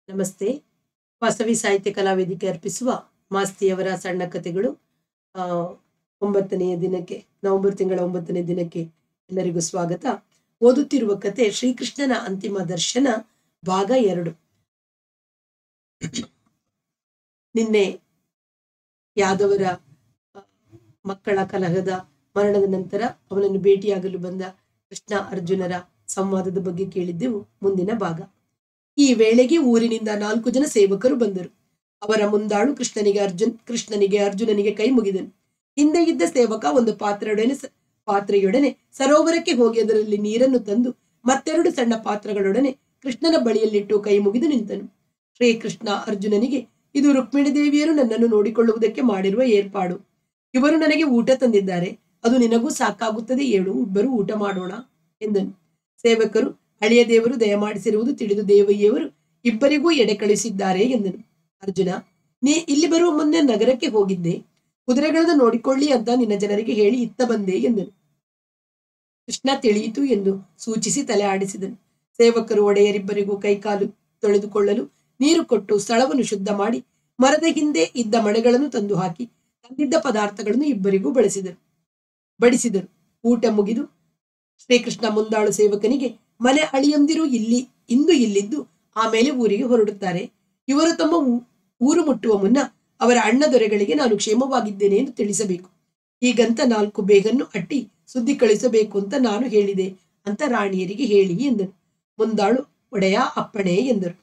ನಮಸ್ತೆ ವಾಸವಿ ಸಾಹಿತ್ಯ ಕಲಾವೇದಿಕೆ ಅರ್ಪಿಸುವ ಮಾಸ್ತಿಯವರ ಸಣ್ಣ ಕಥೆಗಳು ಆ, ಒಂಬತ್ತನೆಯ ದಿನಕ್ಕೆ ನವೆಂಬರ್ ತಿಂಗಳ ಒಂಬತ್ತನೇ ದಿನಕ್ಕೆ ಎಲ್ಲರಿಗೂ ಸ್ವಾಗತ ಓದುತ್ತಿರುವ ಕತೆ ಶ್ರೀಕೃಷ್ಣನ ಅಂತಿಮ ದರ್ಶನ ಭಾಗ ಎರಡು ನಿನ್ನೆ ಯಾದವರ ಆ, ಮಕ್ಕಳ ಕಲಹದ ಮರಣದ ನಂತರ ಅವನನ್ನು ಭೇಟಿಯಾಗಲು ಬಂದ ಕೃಷ್ಣ ಅರ್ಜುನರ ಸಂವಾದದ ಬಗ್ಗೆ ಕೇಳಿದ್ದೆವು ಮುಂದಿನ ಭಾಗ ಈ ವೇಳೆಗೆ ಊರಿನಿಂದ ನಾಲ್ಕು ಜನ ಸೇವಕರು ಬಂದರು ಅವರ ಮುಂದಾಳು ಕೃಷ್ಣನಿಗೆ ಅರ್ಜುನ್ ಕೃಷ್ಣನಿಗೆ ಅರ್ಜುನನಿಗೆ ಕೈ ಮುಗಿದನು ಹಿಂದೆ ಇದ್ದ ಸೇವಕ ಒಂದು ಪಾತ್ರೆಯೊಡನೆ ಸ- ಪಾತ್ರೆಯೊಡನೆ ಸರೋವರಕ್ಕೆ ಹೋಗಿ ಅದರಲ್ಲಿ ನೀರನ್ನು ತಂದು ಮತ್ತೆರಡು ಸಣ್ಣ ಪಾತ್ರಗಳೊಡನೆ ಕೃಷ್ಣನ ಬಳಿಯಲ್ಲಿಟ್ಟು ಕೈ ಮುಗಿದು ನಿಂತನು ಶ್ರೀಕೃಷ್ಣ ಅರ್ಜುನನಿಗೆ ಇದು ರುಕ್ಮಿಣಿ ದೇವಿಯರು ನನ್ನನ್ನು ನೋಡಿಕೊಳ್ಳುವುದಕ್ಕೆ ಮಾಡಿರುವ ಏರ್ಪಾಡು ಇವರು ನನಗೆ ಊಟ ತಂದಿದ್ದಾರೆ ಅದು ನಿನಗೂ ಸಾಕಾಗುತ್ತದೆ ಏಳು ಇಬ್ಬರು ಊಟ ಮಾಡೋಣ ಎಂದನು ಸೇವಕರು ಹಳೆಯ ದೇವರು ದಯಮಾಡಿಸಿರುವುದು ತಿಳಿದು ದೇವಯ್ಯವರು ಇಬ್ಬರಿಗೂ ಎಡೆ ಕಳಿಸಿದ್ದಾರೆ ಎಂದನು ಅರ್ಜುನ ನೀ ಇಲ್ಲಿ ಬರುವ ಮೊನ್ನೆ ನಗರಕ್ಕೆ ಹೋಗಿದ್ದೆ ಕುದುರೆಗಳನ್ನು ನೋಡಿಕೊಳ್ಳಿ ಅಂತ ನಿನ್ನ ಜನರಿಗೆ ಹೇಳಿ ಇತ್ತ ಬಂದೆ ಎಂದನು ಕೃಷ್ಣ ತಿಳಿಯಿತು ಎಂದು ಸೂಚಿಸಿ ತಲೆ ಆಡಿಸಿದನು ಸೇವಕರು ಒಡೆಯರಿಬ್ಬರಿಗೂ ಕೈಕಾಲು ತೊಳೆದುಕೊಳ್ಳಲು ನೀರು ಕೊಟ್ಟು ಸ್ಥಳವನ್ನು ಶುದ್ಧ ಮಾಡಿ ಮರದ ಹಿಂದೆ ಇದ್ದ ಮಣೆಗಳನ್ನು ತಂದು ಹಾಕಿ ತಂದಿದ್ದ ಪದಾರ್ಥಗಳನ್ನು ಇಬ್ಬರಿಗೂ ಬಳಸಿದರು ಬಡಿಸಿದರು ಊಟ ಮುಗಿದು ಶ್ರೀಕೃಷ್ಣ ಮುಂದಾಳು ಸೇವಕನಿಗೆ ಮನೆ ಅಳಿಯಂದಿರು ಇಲ್ಲಿ ಇಂದು ಇಲ್ಲಿದ್ದು ಆಮೇಲೆ ಊರಿಗೆ ಹೊರಡುತ್ತಾರೆ ಇವರು ತಮ್ಮ ಊ- ಊರು ಮುಟ್ಟುವ ಮುನ್ನ ಅವರ ಅಣ್ಣ ದೊರೆಗಳಿಗೆ ನಾನು ಕ್ಷೇಮವಾಗಿದ್ದೇನೆ ಎಂದು ತಿಳಿಸಬೇಕು ಹೀಗಂತ ನಾಲ್ಕು ಬೇಗನ್ನು ಅಟ್ಟಿ ಸುದ್ದಿ ಕಳಿಸಬೇಕು ಅಂತ ನಾನು ಹೇಳಿದೆ ಅಂತ ರಾಣಿಯರಿಗೆ ಹೇಳಿ ಎಂದನು ಮುಂದಾಳು ಒಡೆಯ ಅಪ್ಪಣೆ ಎಂದರು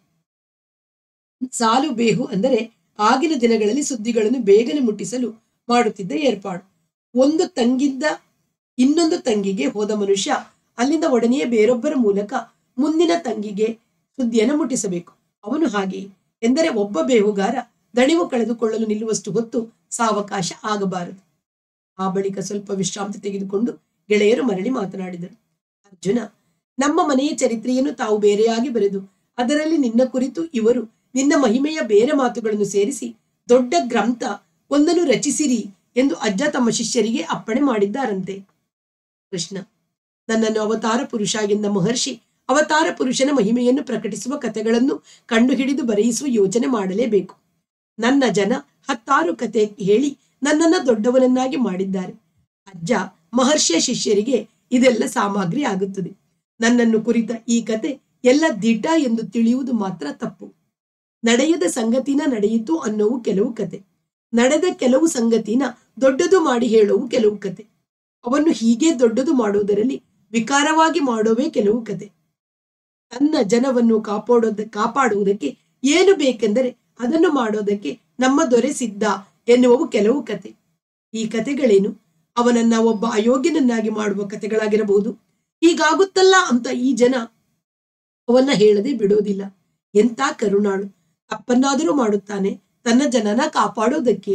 ಸಾಲು ಬೇಹು ಅಂದರೆ ಆಗಿನ ದಿನಗಳಲ್ಲಿ ಸುದ್ದಿಗಳನ್ನು ಬೇಗನೆ ಮುಟ್ಟಿಸಲು ಮಾಡುತ್ತಿದ್ದ ಏರ್ಪಾಡು ಒಂದು ತಂಗಿದ್ದ ಇನ್ನೊಂದು ತಂಗಿಗೆ ಹೋದ ಮನುಷ್ಯ ಅಲ್ಲಿಂದ ಒಡನೆಯೇ ಬೇರೊಬ್ಬರ ಮೂಲಕ ಮುಂದಿನ ತಂಗಿಗೆ ಸುದ್ದಿಯನ್ನು ಮುಟ್ಟಿಸಬೇಕು ಅವನು ಹಾಗೆ ಎಂದರೆ ಒಬ್ಬ ಬೇಹುಗಾರ ದಣಿವು ಕಳೆದುಕೊಳ್ಳಲು ನಿಲ್ಲುವಷ್ಟು ಹೊತ್ತು ಸಾವಕಾಶ ಆಗಬಾರದು ಆ ಬಳಿಕ ಸ್ವಲ್ಪ ವಿಶ್ರಾಂತಿ ತೆಗೆದುಕೊಂಡು ಗೆಳೆಯರು ಮರಳಿ ಮಾತನಾಡಿದರು ಅರ್ಜುನ ನಮ್ಮ ಮನೆಯ ಚರಿತ್ರೆಯನ್ನು ತಾವು ಬೇರೆಯಾಗಿ ಬರೆದು ಅದರಲ್ಲಿ ನಿನ್ನ ಕುರಿತು ಇವರು ನಿನ್ನ ಮಹಿಮೆಯ ಬೇರೆ ಮಾತುಗಳನ್ನು ಸೇರಿಸಿ ದೊಡ್ಡ ಗ್ರಂಥ ಒಂದನ್ನು ರಚಿಸಿರಿ ಎಂದು ಅಜ್ಜ ತಮ್ಮ ಶಿಷ್ಯರಿಗೆ ಅಪ್ಪಣೆ ಮಾಡಿದ್ದಾರಂತೆ ಕೃಷ್ಣ ನನ್ನನ್ನು ಅವತಾರ ಪುರುಷ ಎಂದ ಮಹರ್ಷಿ ಅವತಾರ ಪುರುಷನ ಮಹಿಮೆಯನ್ನು ಪ್ರಕಟಿಸುವ ಕಥೆಗಳನ್ನು ಕಂಡುಹಿಡಿದು ಬರೆಯಿಸುವ ಯೋಚನೆ ಮಾಡಲೇಬೇಕು ನನ್ನ ಜನ ಹತ್ತಾರು ಕತೆ ಹೇಳಿ ನನ್ನನ್ನ ದೊಡ್ಡವನನ್ನಾಗಿ ಮಾಡಿದ್ದಾರೆ ಅಜ್ಜ ಮಹರ್ಷಿಯ ಶಿಷ್ಯರಿಗೆ ಇದೆಲ್ಲ ಸಾಮಗ್ರಿ ಆಗುತ್ತದೆ ನನ್ನನ್ನು ಕುರಿತ ಈ ಕತೆ ಎಲ್ಲ ದಿಟ ಎಂದು ತಿಳಿಯುವುದು ಮಾತ್ರ ತಪ್ಪು ನಡೆಯದ ಸಂಗತಿನ ನಡೆಯಿತು ಅನ್ನೋವು ಕೆಲವು ಕತೆ ನಡೆದ ಕೆಲವು ಸಂಗತಿನ ದೊಡ್ಡದು ಮಾಡಿ ಹೇಳುವು ಕೆಲವು ಕತೆ ಅವನ್ನು ಹೀಗೆ ದೊಡ್ಡದು ಮಾಡುವುದರಲ್ಲಿ ವಿಕಾರವಾಗಿ ಮಾಡೋವೇ ಕೆಲವು ಕತೆ ತನ್ನ ಜನವನ್ನು ಕಾಪಾಡೋದ ಕಾಪಾಡುವುದಕ್ಕೆ ಏನು ಬೇಕೆಂದರೆ ಅದನ್ನು ಮಾಡೋದಕ್ಕೆ ನಮ್ಮ ದೊರೆ ಸಿದ್ಧ ಎನ್ನುವವು ಕೆಲವು ಕತೆ ಈ ಕತೆಗಳೇನು ಅವನನ್ನ ಒಬ್ಬ ಅಯೋಗ್ಯನನ್ನಾಗಿ ಮಾಡುವ ಕತೆಗಳಾಗಿರಬಹುದು ಹೀಗಾಗುತ್ತಲ್ಲ ಅಂತ ಈ ಜನ ಅವನ್ನ ಹೇಳದೆ ಬಿಡೋದಿಲ್ಲ ಎಂತ ಕರುಣಾಳು ತಪ್ಪನ್ನಾದರೂ ಮಾಡುತ್ತಾನೆ ತನ್ನ ಜನನ ಕಾಪಾಡೋದಕ್ಕೆ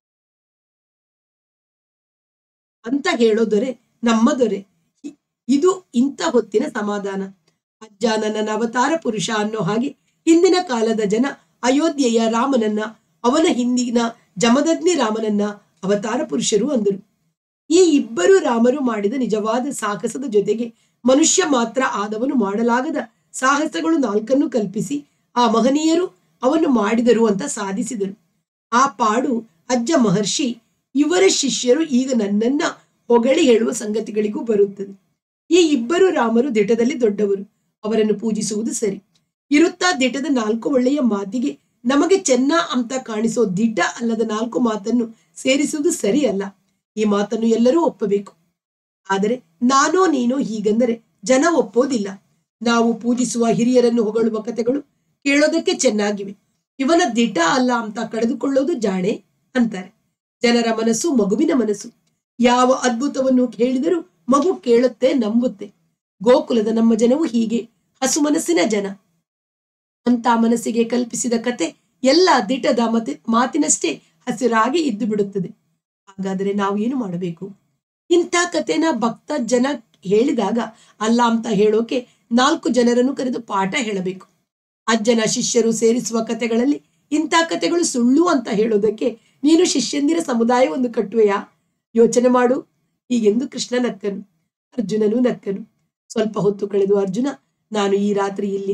ಅಂತ ಹೇಳೋ ದೊರೆ ನಮ್ಮ ದೊರೆ ಇ- ಇದು ಇಂಥ ಹೊತ್ತಿನ ಸಮಾಧಾನ ಅಜ್ಜ ನನ್ನ ಅವತಾರ ಪುರುಷ ಅನ್ನೋ ಹಾಗೆ ಹಿಂದಿನ ಕಾಲದ ಜನ ಅಯೋಧ್ಯೆಯ ರಾಮನನ್ನ ಅವನ ಹಿಂದಿನ ಜಮದಗ್ನಿ ರಾಮನನ್ನ ಅವತಾರ ಪುರುಷರು ಅಂದರು ಈ ಇಬ್ಬರು ರಾಮರು ಮಾಡಿದ ನಿಜವಾದ ಸಾಹಸದ ಜೊತೆಗೆ ಮನುಷ್ಯ ಮಾತ್ರ ಆದವನು ಮಾಡಲಾಗದ ಸಾಹಸಗಳು ನಾಲ್ಕನ್ನು ಕಲ್ಪಿಸಿ ಆ ಮಹನೀಯರು ಅವನ್ನು ಮಾಡಿದರು ಅಂತ ಸಾಧಿಸಿದರು ಆ ಪಾಡು ಅಜ್ಜ ಮಹರ್ಷಿ ಇವರ ಶಿಷ್ಯರು ಈಗ ನನ್ನನ್ನ ಹೊಗಳಿ ಹೇಳುವ ಸಂಗತಿಗಳಿಗೂ ಬರುತ್ತದೆ ಈ ಇಬ್ಬರು ರಾಮರು ದಿಟದಲ್ಲಿ ದೊಡ್ಡವರು ಅವರನ್ನು ಪೂಜಿಸುವುದು ಸರಿ ಇರುತ್ತಾ ದಿಟದ ನಾಲ್ಕು ಒಳ್ಳೆಯ ಮಾತಿಗೆ ನಮಗೆ ಚೆನ್ನ ಅಂತ ಕಾಣಿಸೋ ದಿಟ ಅಲ್ಲದ ನಾಲ್ಕು ಮಾತನ್ನು ಸೇರಿಸುವುದು ಸರಿ ಅಲ್ಲ ಈ ಮಾತನ್ನು ಎಲ್ಲರೂ ಒಪ್ಪಬೇಕು ಆದರೆ ನಾನೋ ನೀನೋ ಹೀಗೆಂದರೆ ಜನ ಒಪ್ಪೋದಿಲ್ಲ ನಾವು ಪೂಜಿಸುವ ಹಿರಿಯರನ್ನು ಹೊಗಳುವ ಕಥೆಗಳು ಕೇಳೋದಕ್ಕೆ ಚೆನ್ನಾಗಿವೆ ಇವನ ದಿಟ ಅಲ್ಲ ಅಂತ ಕಳೆದುಕೊಳ್ಳೋದು ಜಾಣೆ ಅಂತಾರೆ ಜನರ ಮನಸ್ಸು ಮಗುವಿನ ಮನಸ್ಸು ಯಾವ ಅದ್ಭುತವನ್ನು ಹೇಳಿದರೂ ಮಗು ಕೇಳುತ್ತೆ ನಂಬುತ್ತೆ ಗೋಕುಲದ ನಮ್ಮ ಜನವು ಹೀಗೆ ಹಸು ಮನಸ್ಸಿನ ಜನ ಅಂತ ಮನಸ್ಸಿಗೆ ಕಲ್ಪಿಸಿದ ಕತೆ ಎಲ್ಲ ದಿಟದ ಮತಿ ಮಾತಿನಷ್ಟೇ ಹಸಿರಾಗಿ ಇದ್ದು ಬಿಡುತ್ತದೆ ಹಾಗಾದರೆ ನಾವು ಏನು ಮಾಡಬೇಕು ಇಂಥ ಕತೆನ ಭಕ್ತ ಜನ ಹೇಳಿದಾಗ ಅಲ್ಲ ಅಂತ ಹೇಳೋಕೆ ನಾಲ್ಕು ಜನರನ್ನು ಕರೆದು ಪಾಠ ಹೇಳಬೇಕು ಅಜ್ಜನ ಶಿಷ್ಯರು ಸೇರಿಸುವ ಕತೆಗಳಲ್ಲಿ ಇಂಥ ಕತೆಗಳು ಸುಳ್ಳು ಅಂತ ಹೇಳೋದಕ್ಕೆ ನೀನು ಶಿಷ್ಯಂದಿರ ಸಮುದಾಯವೊಂದು ಕಟ್ಟುವೆಯಾ ಯೋಚನೆ ಮಾಡು ಹೀಗೆಂದು ಕೃಷ್ಣ ನಕ್ಕನು ಅರ್ಜುನನು ನಕ್ಕನು ಸ್ವಲ್ಪ ಹೊತ್ತು ಕಳೆದು ಅರ್ಜುನ ನಾನು ಈ ರಾತ್ರಿ ಇಲ್ಲಿದ್ದು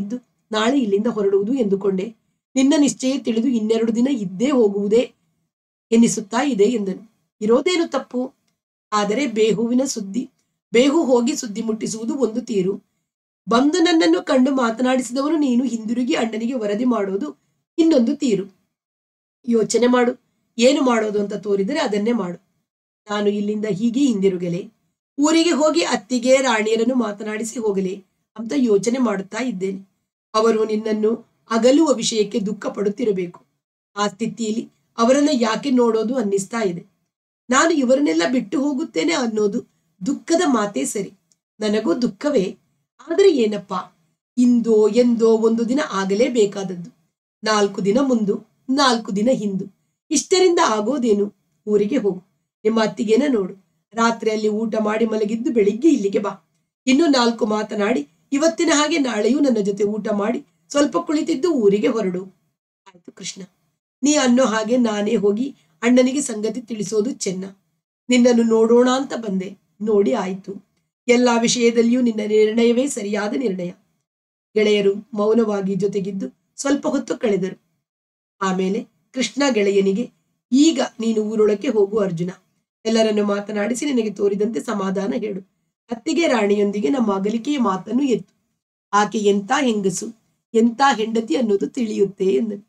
ನಾಳೆ ಇಲ್ಲಿಂದ ಹೊರಡುವುದು ಎಂದುಕೊಂಡೆ ನಿನ್ನ ನಿಶ್ಚಯ ತಿಳಿದು ಇನ್ನೆರಡು ದಿನ ಇದ್ದೇ ಹೋಗುವುದೇ ಎನ್ನಿಸುತ್ತಾ ಇದೆ ಎಂದನು ಇರೋದೇನು ತಪ್ಪು ಆದರೆ ಬೇಹುವಿನ ಸುದ್ದಿ ಬೇಹು ಹೋಗಿ ಸುದ್ದಿ ಮುಟ್ಟಿಸುವುದು ಒಂದು ತೀರು ಬಂದು ನನ್ನನ್ನು ಕಂಡು ಮಾತನಾಡಿಸಿದವನು ನೀನು ಹಿಂದಿರುಗಿ ಅಣ್ಣನಿಗೆ ವರದಿ ಮಾಡೋದು ಇನ್ನೊಂದು ತೀರು ಯೋಚನೆ ಮಾಡು ಏನು ಮಾಡೋದು ಅಂತ ತೋರಿದರೆ ಅದನ್ನೇ ಮಾಡು ನಾನು ಇಲ್ಲಿಂದ ಹೀಗೆ ಹಿಂದಿರುಗಲೆ ಊರಿಗೆ ಹೋಗಿ ಅತ್ತಿಗೆ ರಾಣಿಯರನ್ನು ಮಾತನಾಡಿಸಿ ಹೋಗಲಿ ಅಂತ ಯೋಚನೆ ಮಾಡುತ್ತಾ ಇದ್ದೇನೆ ಅವರು ನಿನ್ನನ್ನು ಅಗಲುವ ವಿಷಯಕ್ಕೆ ದುಃಖ ಪಡುತ್ತಿರಬೇಕು ಆ ಸ್ಥಿತಿಯಲ್ಲಿ ಅವರನ್ನ ಯಾಕೆ ನೋಡೋದು ಅನ್ನಿಸ್ತಾ ಇದೆ ನಾನು ಇವರನ್ನೆಲ್ಲ ಬಿಟ್ಟು ಹೋಗುತ್ತೇನೆ ಅನ್ನೋದು ದುಃಖದ ಮಾತೇ ಸರಿ ನನಗೂ ದುಃಖವೇ ಆದರೆ ಏನಪ್ಪಾ ಇಂದೋ ಎಂದೋ ಒಂದು ದಿನ ಆಗಲೇಬೇಕಾದದ್ದು ನಾಲ್ಕು ದಿನ ಮುಂದು ನಾಲ್ಕು ದಿನ ಹಿಂದು ಇಷ್ಟರಿಂದ ಆಗೋದೇನು ಊರಿಗೆ ಹೋಗು ನಿಮ್ಮ ಅತ್ತಿಗೆನ ನೋಡು ರಾತ್ರಿಯಲ್ಲಿ ಊಟ ಮಾಡಿ ಮಲಗಿದ್ದು ಬೆಳಿಗ್ಗೆ ಇಲ್ಲಿಗೆ ಬಾ ಇನ್ನು ನಾಲ್ಕು ಮಾತನಾಡಿ ಇವತ್ತಿನ ಹಾಗೆ ನಾಳೆಯೂ ನನ್ನ ಜೊತೆ ಊಟ ಮಾಡಿ ಸ್ವಲ್ಪ ಕುಳಿತಿದ್ದು ಊರಿಗೆ ಹೊರಡು ಆಯ್ತು ಕೃಷ್ಣ ನೀ ಅನ್ನೋ ಹಾಗೆ ನಾನೇ ಹೋಗಿ ಅಣ್ಣನಿಗೆ ಸಂಗತಿ ತಿಳಿಸೋದು ಚೆನ್ನ ನಿನ್ನನ್ನು ನೋಡೋಣ ಅಂತ ಬಂದೆ ನೋಡಿ ಆಯ್ತು ಎಲ್ಲಾ ವಿಷಯದಲ್ಲಿಯೂ ನಿನ್ನ ನಿರ್ಣಯವೇ ಸರಿಯಾದ ನಿರ್ಣಯ ಗೆಳೆಯರು ಮೌನವಾಗಿ ಜೊತೆಗಿದ್ದು ಸ್ವಲ್ಪ ಹೊತ್ತು ಕಳೆದರು ಆಮೇಲೆ ಕೃಷ್ಣ ಗೆಳೆಯನಿಗೆ ಈಗ ನೀನು ಊರೊಳಕ್ಕೆ ಹೋಗು ಅರ್ಜುನ ಎಲ್ಲರನ್ನು ಮಾತನಾಡಿಸಿ ನಿನಗೆ ತೋರಿದಂತೆ ಸಮಾಧಾನ ಹೇಳು ಅತ್ತಿಗೆ ರಾಣಿಯೊಂದಿಗೆ ನಮ್ಮ ಅಗಲಿಕೆಯ ಮಾತನ್ನು ಎತ್ತು ಆಕೆ ಎಂತ ಹೆಂಗಸು ಎಂತ ಹೆಂಡತಿ ಅನ್ನೋದು ತಿಳಿಯುತ್ತೆ ಎಂದನು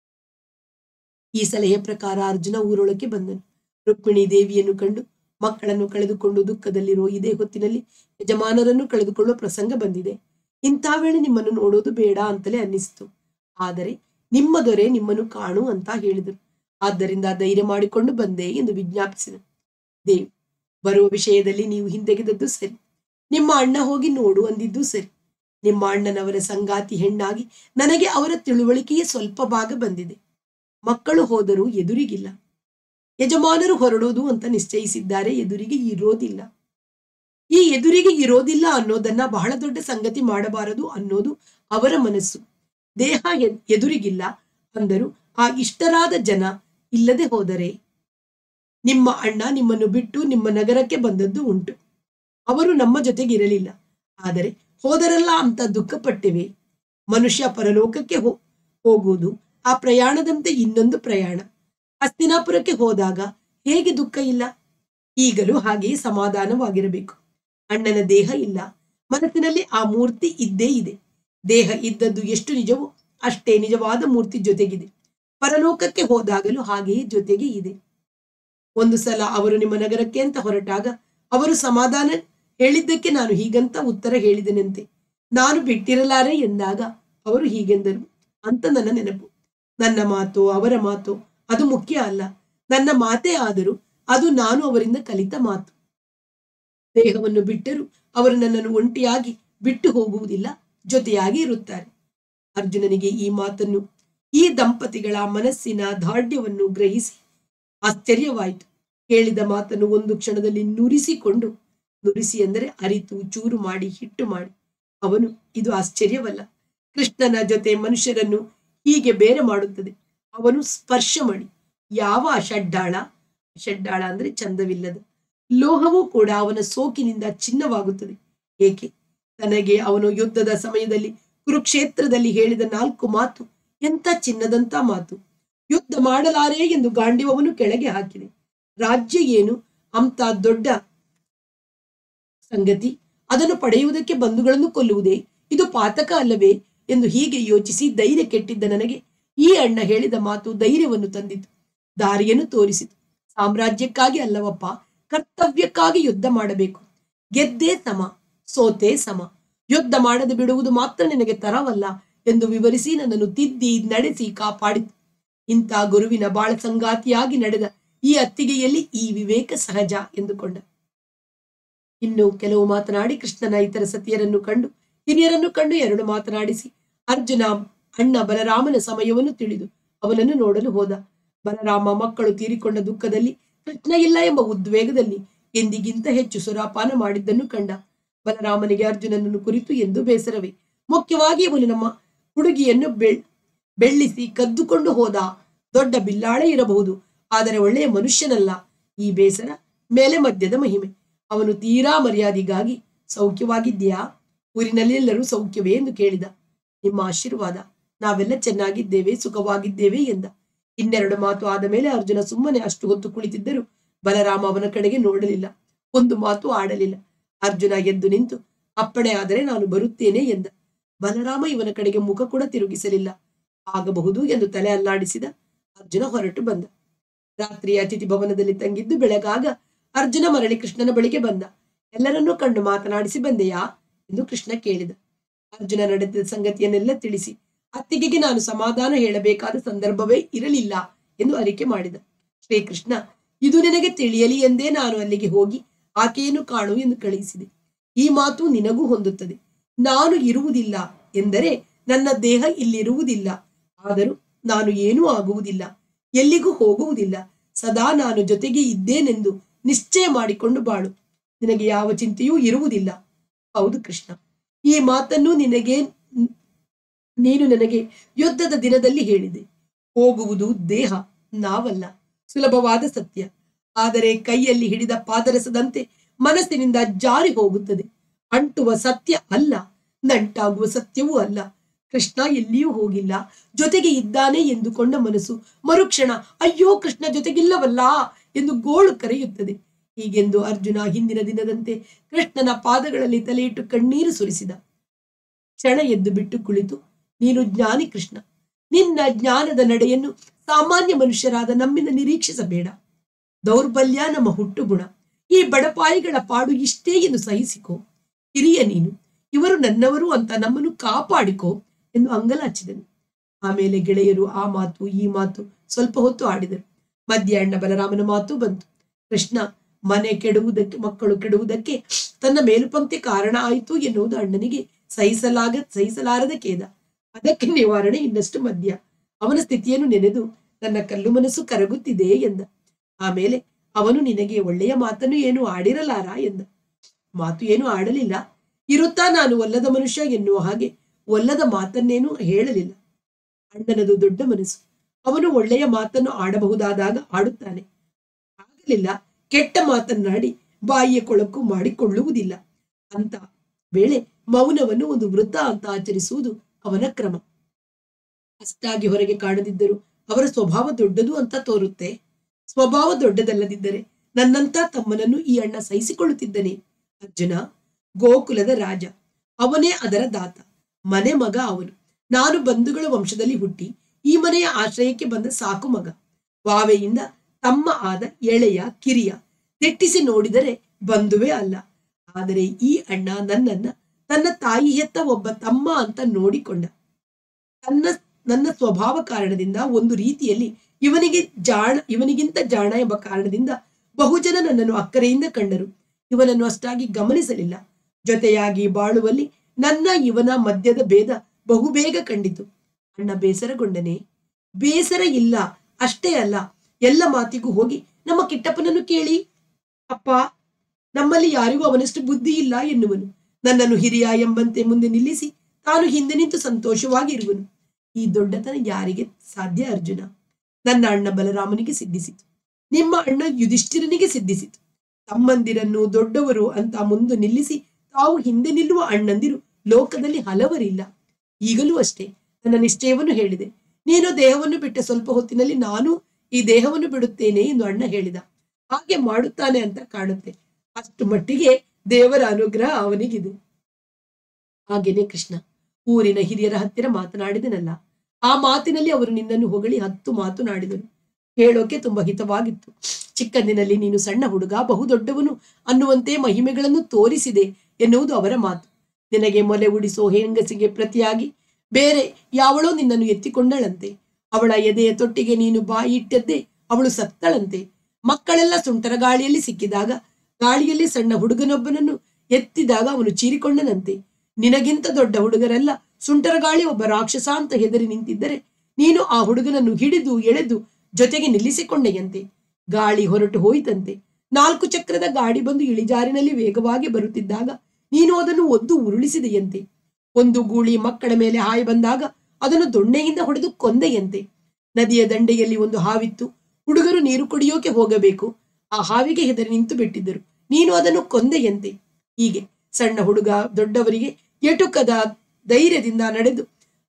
ಈ ಸಲಹೆಯ ಪ್ರಕಾರ ಅರ್ಜುನ ಊರೊಳಕ್ಕೆ ಬಂದನು ರುಕ್ಮಿಣಿ ದೇವಿಯನ್ನು ಕಂಡು ಮಕ್ಕಳನ್ನು ಕಳೆದುಕೊಂಡು ದುಃಖದಲ್ಲಿರೋ ಇದೇ ಹೊತ್ತಿನಲ್ಲಿ ಯಜಮಾನರನ್ನು ಕಳೆದುಕೊಳ್ಳುವ ಪ್ರಸಂಗ ಬಂದಿದೆ ಇಂಥ ವೇಳೆ ನಿಮ್ಮನ್ನು ನೋಡೋದು ಬೇಡ ಅಂತಲೇ ಅನ್ನಿಸ್ತು ಆದರೆ ನಿಮ್ಮ ದೊರೆ ನಿಮ್ಮನ್ನು ಕಾಣು ಅಂತ ಹೇಳಿದರು ಆದ್ದರಿಂದ ಧೈರ್ಯ ಮಾಡಿಕೊಂಡು ಬಂದೆ ಎಂದು ವಿಜ್ಞಾಪಿಸಿದನು ದೇವ್ ಬರುವ ವಿಷಯದಲ್ಲಿ ನೀವು ಹಿಂದೆಗೆದದ್ದು ಸರಿ ನಿಮ್ಮ ಅಣ್ಣ ಹೋಗಿ ನೋಡು ಅಂದಿದ್ದು ಸರಿ ನಿಮ್ಮ ಅಣ್ಣನವರ ಸಂಗಾತಿ ಹೆಣ್ಣಾಗಿ ನನಗೆ ಅವರ ತಿಳುವಳಿಕೆಯ ಸ್ವಲ್ಪ ಭಾಗ ಬಂದಿದೆ ಮಕ್ಕಳು ಹೋದರೂ ಎದುರಿಗಿಲ್ಲ ಯಜಮಾನರು ಹೊರಡೋದು ಅಂತ ನಿಶ್ಚಯಿಸಿದ್ದಾರೆ ಎದುರಿಗೆ ಇರೋದಿಲ್ಲ ಈ ಎದುರಿಗೆ ಇರೋದಿಲ್ಲ ಅನ್ನೋದನ್ನ ಬಹಳ ದೊಡ್ಡ ಸಂಗತಿ ಮಾಡಬಾರದು ಅನ್ನೋದು ಅವರ ಮನಸ್ಸು ದೇಹ ಎ- ಎದುರಿಗಿಲ್ಲ ಅಂದರು ಆ ಇಷ್ಟರಾದ ಜನ ಇಲ್ಲದೆ ಹೋದರೆ ನಿಮ್ಮ ಅಣ್ಣ ನಿಮ್ಮನ್ನು ಬಿಟ್ಟು ನಿಮ್ಮ ನಗರಕ್ಕೆ ಬಂದದ್ದು ಉಂಟು ಅವರು ನಮ್ಮ ಜೊತೆಗಿರಲಿಲ್ಲ ಆದರೆ ಹೋದರಲ್ಲ ಅಂತ ದುಃಖಪಟ್ಟಿವೆ ಮನುಷ್ಯ ಪರಲೋಕಕ್ಕೆ ಹೋ ಹೋಗುವುದು ಆ ಪ್ರಯಾಣದಂತೆ ಇನ್ನೊಂದು ಪ್ರಯಾಣ ಹಸ್ತಿನಾಪುರಕ್ಕೆ ಹೋದಾಗ ಹೇಗೆ ದುಃಖ ಇಲ್ಲ ಈಗಲೂ ಹಾಗೆಯೇ ಸಮಾಧಾನವಾಗಿರಬೇಕು ಅಣ್ಣನ ದೇಹ ಇಲ್ಲ ಮನಸ್ಸಿನಲ್ಲಿ ಆ ಮೂರ್ತಿ ಇದ್ದೇ ಇದೆ ದೇಹ ಇದ್ದದ್ದು ಎಷ್ಟು ನಿಜವೋ ಅಷ್ಟೇ ನಿಜವಾದ ಮೂರ್ತಿ ಜೊತೆಗಿದೆ ಪರಲೋಕಕ್ಕೆ ಹೋದಾಗಲೂ ಹಾಗೆಯೇ ಜೊತೆಗೆ ಇದೆ ಒಂದು ಸಲ ಅವರು ನಿಮ್ಮ ನಗರಕ್ಕೆ ಅಂತ ಹೊರಟಾಗ ಅವರು ಸಮಾಧಾನ ಹೇಳಿದ್ದಕ್ಕೆ ನಾನು ಹೀಗಂತ ಉತ್ತರ ಹೇಳಿದೆನಂತೆ ನಾನು ಬಿಟ್ಟಿರಲಾರೆ ಎಂದಾಗ ಅವರು ಹೀಗೆಂದರು ಅಂತ ನನ್ನ ನೆನಪು ನನ್ನ ಮಾತು ಅವರ ಮಾತು ಅದು ಮುಖ್ಯ ಅಲ್ಲ ನನ್ನ ಮಾತೇ ಆದರೂ ಅದು ನಾನು ಅವರಿಂದ ಕಲಿತ ಮಾತು ದೇಹವನ್ನು ಬಿಟ್ಟರೂ ಅವರು ನನ್ನನ್ನು ಒಂಟಿಯಾಗಿ ಬಿಟ್ಟು ಹೋಗುವುದಿಲ್ಲ ಜೊತೆಯಾಗಿ ಇರುತ್ತಾರೆ ಅರ್ಜುನನಿಗೆ ಈ ಮಾತನ್ನು ಈ ದಂಪತಿಗಳ ಮನಸ್ಸಿನ ದಾರ್ಢ್ಯವನ್ನು ಗ್ರಹಿಸಿ ಆಶ್ಚರ್ಯವಾಯಿತು ಹೇಳಿದ ಮಾತನ್ನು ಒಂದು ಕ್ಷಣದಲ್ಲಿ ನುರಿಸಿಕೊಂಡು ನುರಿಸಿ ಅಂದರೆ ಅರಿತು ಚೂರು ಮಾಡಿ ಹಿಟ್ಟು ಮಾಡಿ ಅವನು ಇದು ಆಶ್ಚರ್ಯವಲ್ಲ ಕೃಷ್ಣನ ಜೊತೆ ಮನುಷ್ಯರನ್ನು ಹೀಗೆ ಬೇರೆ ಮಾಡುತ್ತದೆ ಅವನು ಸ್ಪರ್ಶ ಮಾಡಿ ಯಾವ ಅಷಡ್ಡಾಳ ಅಷಡ್ಡಾಳ ಅಂದ್ರೆ ಚಂದವಿಲ್ಲದ ಲೋಹವೂ ಕೂಡ ಅವನ ಸೋಕಿನಿಂದ ಚಿನ್ನವಾಗುತ್ತದೆ ಏಕೆ ತನಗೆ ಅವನು ಯುದ್ಧದ ಸಮಯದಲ್ಲಿ ಕುರುಕ್ಷೇತ್ರದಲ್ಲಿ ಹೇಳಿದ ನಾಲ್ಕು ಮಾತು ಎಂತ ಚಿನ್ನದಂತ ಮಾತು ಯುದ್ಧ ಮಾಡಲಾರೆ ಎಂದು ಗಾಂಡಿವವನ್ನು ಕೆಳಗೆ ಹಾಕಿದೆ ರಾಜ್ಯ ಏನು ಅಂತ ದೊಡ್ಡ ಸಂಗತಿ ಅದನ್ನು ಪಡೆಯುವುದಕ್ಕೆ ಬಂಧುಗಳನ್ನು ಕೊಲ್ಲುವುದೇ ಇದು ಪಾತಕ ಅಲ್ಲವೇ ಎಂದು ಹೀಗೆ ಯೋಚಿಸಿ ಧೈರ್ಯ ಕೆಟ್ಟಿದ್ದ ನನಗೆ ಈ ಅಣ್ಣ ಹೇಳಿದ ಮಾತು ಧೈರ್ಯವನ್ನು ತಂದಿತು ದಾರಿಯನ್ನು ತೋರಿಸಿತು ಸಾಮ್ರಾಜ್ಯಕ್ಕಾಗಿ ಅಲ್ಲವಪ್ಪ ಕರ್ತವ್ಯಕ್ಕಾಗಿ ಯುದ್ಧ ಮಾಡಬೇಕು ಗೆದ್ದೇ ಸಮ ಸೋತೆ ಸಮ ಯುದ್ಧ ಮಾಡದೆ ಬಿಡುವುದು ಮಾತ್ರ ನಿನಗೆ ತರವಲ್ಲ ಎಂದು ವಿವರಿಸಿ ನನ್ನನ್ನು ತಿದ್ದಿ ನಡೆಸಿ ಕಾಪಾಡಿತು ಇಂಥ ಗುರುವಿನ ಬಾಳ ಸಂಗಾತಿಯಾಗಿ ನಡೆದ ಈ ಅತ್ತಿಗೆಯಲ್ಲಿ ಈ ವಿವೇಕ ಸಹಜ ಎಂದುಕೊಂಡ ಇನ್ನು ಕೆಲವು ಮಾತನಾಡಿ ಕೃಷ್ಣನ ಇತರ ಸತಿಯರನ್ನು ಕಂಡು ಹಿರಿಯರನ್ನು ಕಂಡು ಎರಡು ಮಾತನಾಡಿಸಿ ಅರ್ಜುನ ಅಣ್ಣ ಬಲರಾಮನ ಸಮಯವನ್ನು ತಿಳಿದು ಅವನನ್ನು ನೋಡಲು ಹೋದ ಬಲರಾಮ ಮಕ್ಕಳು ತೀರಿಕೊಂಡ ದುಃಖದಲ್ಲಿ ಕೃಷ್ಣ ಇಲ್ಲ ಎಂಬ ಉದ್ವೇಗದಲ್ಲಿ ಎಂದಿಗಿಂತ ಹೆಚ್ಚು ಸುರಾಪಾನ ಮಾಡಿದ್ದನ್ನು ಕಂಡ ಬಲರಾಮನಿಗೆ ಅರ್ಜುನನನ್ನು ಕುರಿತು ಎಂದು ಬೇಸರವೇ ಮುಖ್ಯವಾಗಿ ಇವನು ನಮ್ಮ ಹುಡುಗಿಯನ್ನು ಬೆಳ್ ಬೆಳ್ಳಿಸಿ ಕದ್ದುಕೊಂಡು ಹೋದ ದೊಡ್ಡ ಬಿಲ್ಲಾಳೆ ಇರಬಹುದು ಆದರೆ ಒಳ್ಳೆಯ ಮನುಷ್ಯನಲ್ಲ ಈ ಬೇಸರ ಮೇಲೆ ಮಧ್ಯದ ಮಹಿಮೆ ಅವನು ತೀರಾ ಮರ್ಯಾದೆಗಾಗಿ ಸೌಖ್ಯವಾಗಿದ್ಯಾ ಊರಿನಲ್ಲಿ ಎಲ್ಲರೂ ಸೌಖ್ಯವೇ ಎಂದು ಕೇಳಿದ ನಿಮ್ಮ ಆಶೀರ್ವಾದ ನಾವೆಲ್ಲ ಚೆನ್ನಾಗಿದ್ದೇವೆ ಸುಖವಾಗಿದ್ದೇವೆ ಎಂದ ಇನ್ನೆರಡು ಮಾತು ಆದ ಮೇಲೆ ಅರ್ಜುನ ಸುಮ್ಮನೆ ಅಷ್ಟು ಹೊತ್ತು ಕುಳಿತಿದ್ದರು ಬಲರಾಮ ಅವನ ಕಡೆಗೆ ನೋಡಲಿಲ್ಲ ಒಂದು ಮಾತು ಆಡಲಿಲ್ಲ ಅರ್ಜುನ ಎದ್ದು ನಿಂತು ಅಪ್ಪಣೆ ಆದರೆ ನಾನು ಬರುತ್ತೇನೆ ಎಂದ ಬಲರಾಮ ಇವನ ಕಡೆಗೆ ಮುಖ ಕೂಡ ತಿರುಗಿಸಲಿಲ್ಲ ಆಗಬಹುದು ಎಂದು ತಲೆ ಅಲ್ಲಾಡಿಸಿದ ಅರ್ಜುನ ಹೊರಟು ಬಂದ ರಾತ್ರಿ ಅತಿಥಿ ಭವನದಲ್ಲಿ ತಂಗಿದ್ದು ಬೆಳಗಾಗ ಅರ್ಜುನ ಮರಳಿ ಕೃಷ್ಣನ ಬಳಿಗೆ ಬಂದ ಎಲ್ಲರನ್ನೂ ಕಂಡು ಮಾತನಾಡಿಸಿ ಬಂದೆಯಾ ಎಂದು ಕೃಷ್ಣ ಕೇಳಿದ ಅರ್ಜುನ ನಡೆದ ಸಂಗತಿಯನ್ನೆಲ್ಲ ತಿಳಿಸಿ ಅತ್ತಿಗೆಗೆ ನಾನು ಸಮಾಧಾನ ಹೇಳಬೇಕಾದ ಸಂದರ್ಭವೇ ಇರಲಿಲ್ಲ ಎಂದು ಅರಿಕೆ ಮಾಡಿದ ಶ್ರೀಕೃಷ್ಣ ಇದು ನಿನಗೆ ತಿಳಿಯಲಿ ಎಂದೇ ನಾನು ಅಲ್ಲಿಗೆ ಹೋಗಿ ಆಕೆಯನ್ನು ಕಾಣು ಎಂದು ಕಳುಹಿಸಿದೆ ಈ ಮಾತು ನಿನಗೂ ಹೊಂದುತ್ತದೆ ನಾನು ಇರುವುದಿಲ್ಲ ಎಂದರೆ ನನ್ನ ದೇಹ ಇಲ್ಲಿರುವುದಿಲ್ಲ ಆದರೂ ನಾನು ಏನೂ ಆಗುವುದಿಲ್ಲ ಎಲ್ಲಿಗೂ ಹೋಗುವುದಿಲ್ಲ ಸದಾ ನಾನು ಜೊತೆಗೆ ಇದ್ದೇನೆಂದು ನಿಶ್ಚಯ ಮಾಡಿಕೊಂಡು ಬಾಳು ನಿನಗೆ ಯಾವ ಚಿಂತೆಯೂ ಇರುವುದಿಲ್ಲ ಹೌದು ಕೃಷ್ಣ ಈ ಮಾತನ್ನು ನಿನಗೆ ನೀನು ನನಗೆ ಯುದ್ಧದ ದಿನದಲ್ಲಿ ಹೇಳಿದೆ ಹೋಗುವುದು ದೇಹ ನಾವಲ್ಲ ಸುಲಭವಾದ ಸತ್ಯ ಆದರೆ ಕೈಯಲ್ಲಿ ಹಿಡಿದ ಪಾದರಸದಂತೆ ಮನಸ್ಸಿನಿಂದ ಜಾರಿ ಹೋಗುತ್ತದೆ ಅಂಟುವ ಸತ್ಯ ಅಲ್ಲ ನಂಟಾಗುವ ಸತ್ಯವೂ ಅಲ್ಲ ಕೃಷ್ಣ ಎಲ್ಲಿಯೂ ಹೋಗಿಲ್ಲ ಜೊತೆಗೆ ಇದ್ದಾನೆ ಎಂದುಕೊಂಡ ಮನಸ್ಸು ಮರುಕ್ಷಣ ಅಯ್ಯೋ ಕೃಷ್ಣ ಜೊತೆಗಿಲ್ಲವಲ್ಲ ಎಂದು ಗೋಳು ಕರೆಯುತ್ತದೆ ಹೀಗೆಂದು ಅರ್ಜುನ ಹಿಂದಿನ ದಿನದಂತೆ ಕೃಷ್ಣನ ಪಾದಗಳಲ್ಲಿ ತಲೆಯಿಟ್ಟು ಕಣ್ಣೀರು ಸುರಿಸಿದ ಕ್ಷಣ ಎದ್ದು ಬಿಟ್ಟು ಕುಳಿತು ನೀನು ಜ್ಞಾನಿ ಕೃಷ್ಣ ನಿನ್ನ ಜ್ಞಾನದ ನಡೆಯನ್ನು ಸಾಮಾನ್ಯ ಮನುಷ್ಯರಾದ ನಮ್ಮಿಂದ ನಿರೀಕ್ಷಿಸಬೇಡ ದೌರ್ಬಲ್ಯ ನಮ್ಮ ಹುಟ್ಟು ಗುಣ ಈ ಬಡಪಾಯಿಗಳ ಪಾಡು ಇಷ್ಟೇ ಎಂದು ಸಹಿಸಿಕೋ ಹಿರಿಯ ನೀನು ಇವರು ನನ್ನವರು ಅಂತ ನಮ್ಮನ್ನು ಕಾಪಾಡಿಕೋ ಎಂದು ಅಂಗಲಾಚಿದನು ಆಮೇಲೆ ಗೆಳೆಯರು ಆ ಮಾತು ಈ ಮಾತು ಸ್ವಲ್ಪ ಹೊತ್ತು ಆಡಿದರು ಮಧ್ಯಾಹ್ನ ಬಲರಾಮನ ಮಾತು ಬಂತು ಕೃಷ್ಣ ಮನೆ ಕೆಡುವುದಕ್ಕೆ ಮಕ್ಕಳು ಕೆಡುವುದಕ್ಕೆ ತನ್ನ ಮೇಲುಪಂಕ್ತಿ ಕಾರಣ ಆಯಿತು ಎನ್ನುವುದು ಅಣ್ಣನಿಗೆ ಸಹಿಸಲಾಗ ಸಹಿಸಲಾರದ ಖೇದ ಅದಕ್ಕೆ ನಿವಾರಣೆ ಇನ್ನಷ್ಟು ಮದ್ಯ ಅವನ ಸ್ಥಿತಿಯನ್ನು ನೆನೆದು ನನ್ನ ಕಲ್ಲು ಮನಸ್ಸು ಕರಗುತ್ತಿದೆ ಎಂದ ಆಮೇಲೆ ಅವನು ನಿನಗೆ ಒಳ್ಳೆಯ ಮಾತನ್ನು ಏನು ಆಡಿರಲಾರ ಎಂದ ಮಾತು ಏನು ಆಡಲಿಲ್ಲ ಇರುತ್ತಾ ನಾನು ಒಲ್ಲದ ಮನುಷ್ಯ ಎನ್ನುವ ಹಾಗೆ ಒಲ್ಲದ ಮಾತನ್ನೇನು ಹೇಳಲಿಲ್ಲ ಅಣ್ಣನದು ದೊಡ್ಡ ಮನಸ್ಸು ಅವನು ಒಳ್ಳೆಯ ಮಾತನ್ನು ಆಡಬಹುದಾದಾಗ ಆಡುತ್ತಾನೆ ಆಗಲಿಲ್ಲ ಕೆಟ್ಟ ಮಾತನ್ನಾಡಿ ಬಾಯಿಯ ಕೊಳಕು ಮಾಡಿಕೊಳ್ಳುವುದಿಲ್ಲ ಅಂತ ವೇಳೆ ಮೌನವನ್ನು ಒಂದು ವೃತ್ತ ಅಂತ ಆಚರಿಸುವುದು ಅವನ ಕ್ರಮ ಅಷ್ಟಾಗಿ ಹೊರಗೆ ಕಾಣದಿದ್ದರೂ ಅವರ ಸ್ವಭಾವ ದೊಡ್ಡದು ಅಂತ ತೋರುತ್ತೆ ಸ್ವಭಾವ ದೊಡ್ಡದಲ್ಲದಿದ್ದರೆ ನನ್ನಂತ ತಮ್ಮನನ್ನು ಈ ಅಣ್ಣ ಸಹಿಸಿಕೊಳ್ಳುತ್ತಿದ್ದನೆ ಅರ್ಜುನ ಗೋಕುಲದ ರಾಜ ಅವನೇ ಅದರ ದಾತ ಮನೆ ಮಗ ಅವನು ನಾನು ಬಂಧುಗಳ ವಂಶದಲ್ಲಿ ಹುಟ್ಟಿ ಈ ಮನೆಯ ಆಶ್ರಯಕ್ಕೆ ಬಂದ ಸಾಕು ಮಗ ವಾವೆಯಿಂದ ತಮ್ಮ ಆದ ಎಳೆಯ ಕಿರಿಯ ತೆಟ್ಟಿಸಿ ನೋಡಿದರೆ ಬಂಧುವೇ ಅಲ್ಲ ಆದರೆ ಈ ಅಣ್ಣ ನನ್ನನ್ನ ತನ್ನ ತಾಯಿ ಹೆತ್ತ ಒಬ್ಬ ತಮ್ಮ ಅಂತ ನೋಡಿಕೊಂಡ ತನ್ನ ನನ್ನ ಸ್ವಭಾವ ಕಾರಣದಿಂದ ಒಂದು ರೀತಿಯಲ್ಲಿ ಇವನಿಗೆ ಜಾಣ ಇವನಿಗಿಂತ ಜಾಣ ಎಂಬ ಕಾರಣದಿಂದ ಬಹುಜನ ನನ್ನನ್ನು ಅಕ್ಕರೆಯಿಂದ ಕಂಡರು ಇವನನ್ನು ಅಷ್ಟಾಗಿ ಗಮನಿಸಲಿಲ್ಲ ಜೊತೆಯಾಗಿ ಬಾಳುವಲ್ಲಿ ನನ್ನ ಇವನ ಮಧ್ಯದ ಭೇದ ಬಹುಬೇಗ ಕಂಡಿತು ಅಣ್ಣ ಬೇಸರಗೊಂಡನೆ ಬೇಸರ ಇಲ್ಲ ಅಷ್ಟೇ ಅಲ್ಲ ಎಲ್ಲ ಮಾತಿಗೂ ಹೋಗಿ ನಮ್ಮ ಕಿಟ್ಟಪ್ಪನನ್ನು ಕೇಳಿ ಅಪ್ಪ ನಮ್ಮಲ್ಲಿ ಯಾರಿಗೂ ಅವನಷ್ಟು ಬುದ್ಧಿ ಇಲ್ಲ ಎನ್ನುವನು ನನ್ನನ್ನು ಹಿರಿಯ ಎಂಬಂತೆ ಮುಂದೆ ನಿಲ್ಲಿಸಿ ತಾನು ಹಿಂದೆ ನಿಂತು ಸಂತೋಷವಾಗಿ ಇರುವನು ಈ ದೊಡ್ಡತನ ಯಾರಿಗೆ ಸಾಧ್ಯ ಅರ್ಜುನ ನನ್ನ ಅಣ್ಣ ಬಲರಾಮನಿಗೆ ಸಿದ್ಧಿಸಿತು ನಿಮ್ಮ ಅಣ್ಣ ಯುಧಿಷ್ಠಿರನಿಗೆ ಸಿದ್ಧಿಸಿತು ತಮ್ಮಂದಿರನ್ನು ದೊಡ್ಡವರು ಅಂತ ಮುಂದೆ ನಿಲ್ಲಿಸಿ ತಾವು ಹಿಂದೆ ನಿಲ್ಲುವ ಅಣ್ಣಂದಿರು ಲೋಕದಲ್ಲಿ ಹಲವರಿಲ್ಲ ಈಗಲೂ ಅಷ್ಟೇ ನನ್ನ ನಿಶ್ಚಯವನ್ನು ಹೇಳಿದೆ ನೀನು ದೇಹವನ್ನು ಬಿಟ್ಟ ಸ್ವಲ್ಪ ಹೊತ್ತಿನಲ್ಲಿ ನಾನು ಈ ದೇಹವನ್ನು ಬಿಡುತ್ತೇನೆ ಎಂದು ಅಣ್ಣ ಹೇಳಿದ ಹಾಗೆ ಮಾಡುತ್ತಾನೆ ಅಂತ ಕಾಣುತ್ತೆ ಅಷ್ಟು ಮಟ್ಟಿಗೆ ದೇವರ ಅನುಗ್ರಹ ಅವನಿಗಿದೆ ಹಾಗೇನೆ ಕೃಷ್ಣ ಊರಿನ ಹಿರಿಯರ ಹತ್ತಿರ ಮಾತನಾಡಿದನಲ್ಲ ಆ ಮಾತಿನಲ್ಲಿ ಅವರು ನಿನ್ನನ್ನು ಹೊಗಳಿ ಹತ್ತು ಮಾತನಾಡಿದರು ಹೇಳೋಕೆ ತುಂಬಾ ಹಿತವಾಗಿತ್ತು ಚಿಕ್ಕಂದಿನಲ್ಲಿ ನೀನು ಸಣ್ಣ ಹುಡುಗ ಬಹುದೊಡ್ಡವನು ಅನ್ನುವಂತೆ ಮಹಿಮೆಗಳನ್ನು ತೋರಿಸಿದೆ ಎನ್ನುವುದು ಅವರ ಮಾತು ನಿನಗೆ ಮೊಲೆ ಉಡಿಸೋ ಹೆಂಗಸಿಗೆ ಪ್ರತಿಯಾಗಿ ಬೇರೆ ಯಾವಳೋ ನಿನ್ನನ್ನು ಎತ್ತಿಕೊಂಡಳಂತೆ ಅವಳ ಎದೆಯ ತೊಟ್ಟಿಗೆ ನೀನು ಬಾಯಿ ಇಟ್ಟದ್ದೇ ಅವಳು ಸತ್ತಳಂತೆ ಮಕ್ಕಳೆಲ್ಲ ಸುಂಟರ ಗಾಳಿಯಲ್ಲಿ ಸಿಕ್ಕಿದಾಗ ಗಾಳಿಯಲ್ಲಿ ಸಣ್ಣ ಹುಡುಗನೊಬ್ಬನನ್ನು ಎತ್ತಿದಾಗ ಅವನು ಚೀರಿಕೊಂಡನಂತೆ ನಿನಗಿಂತ ದೊಡ್ಡ ಹುಡುಗರೆಲ್ಲ ಸುಂಟರ ಗಾಳಿ ಒಬ್ಬ ರಾಕ್ಷಸ ಅಂತ ಹೆದರಿ ನಿಂತಿದ್ದರೆ ನೀನು ಆ ಹುಡುಗನನ್ನು ಹಿಡಿದು ಎಳೆದು ಜೊತೆಗೆ ನಿಲ್ಲಿಸಿಕೊಂಡೆಯಂತೆ ಗಾಳಿ ಹೊರಟು ಹೋಯಿತಂತೆ ನಾಲ್ಕು ಚಕ್ರದ ಗಾಡಿ ಬಂದು ಇಳಿಜಾರಿನಲ್ಲಿ ವೇಗವಾಗಿ ಬರುತ್ತಿದ್ದಾಗ ನೀನು ಅದನ್ನು ಒದ್ದು ಉರುಳಿಸಿದೆಯಂತೆ ಒಂದು ಗೂಳಿ ಮಕ್ಕಳ ಮೇಲೆ ಹಾಯಿ ಬಂದಾಗ ಅದನ್ನು ದೊಣ್ಣೆಯಿಂದ ಹೊಡೆದು ಕೊಂದೆಯಂತೆ ನದಿಯ ದಂಡೆಯಲ್ಲಿ ಒಂದು ಹಾವಿತ್ತು ಹುಡುಗರು ನೀರು ಕುಡಿಯೋಕೆ ಹೋಗಬೇಕು ಆ ಹಾವಿಗೆ ಹೆದರಿ ನಿಂತು ಬಿಟ್ಟಿದ್ದರು ನೀನು ಅದನ್ನು ಕೊಂದೆಯಂತೆ ಹೀಗೆ ಸಣ್ಣ ಹುಡುಗ ದೊಡ್ಡವರಿಗೆ ಎಟುಕದ ಧೈರ್ಯದಿಂದ ನಡೆದು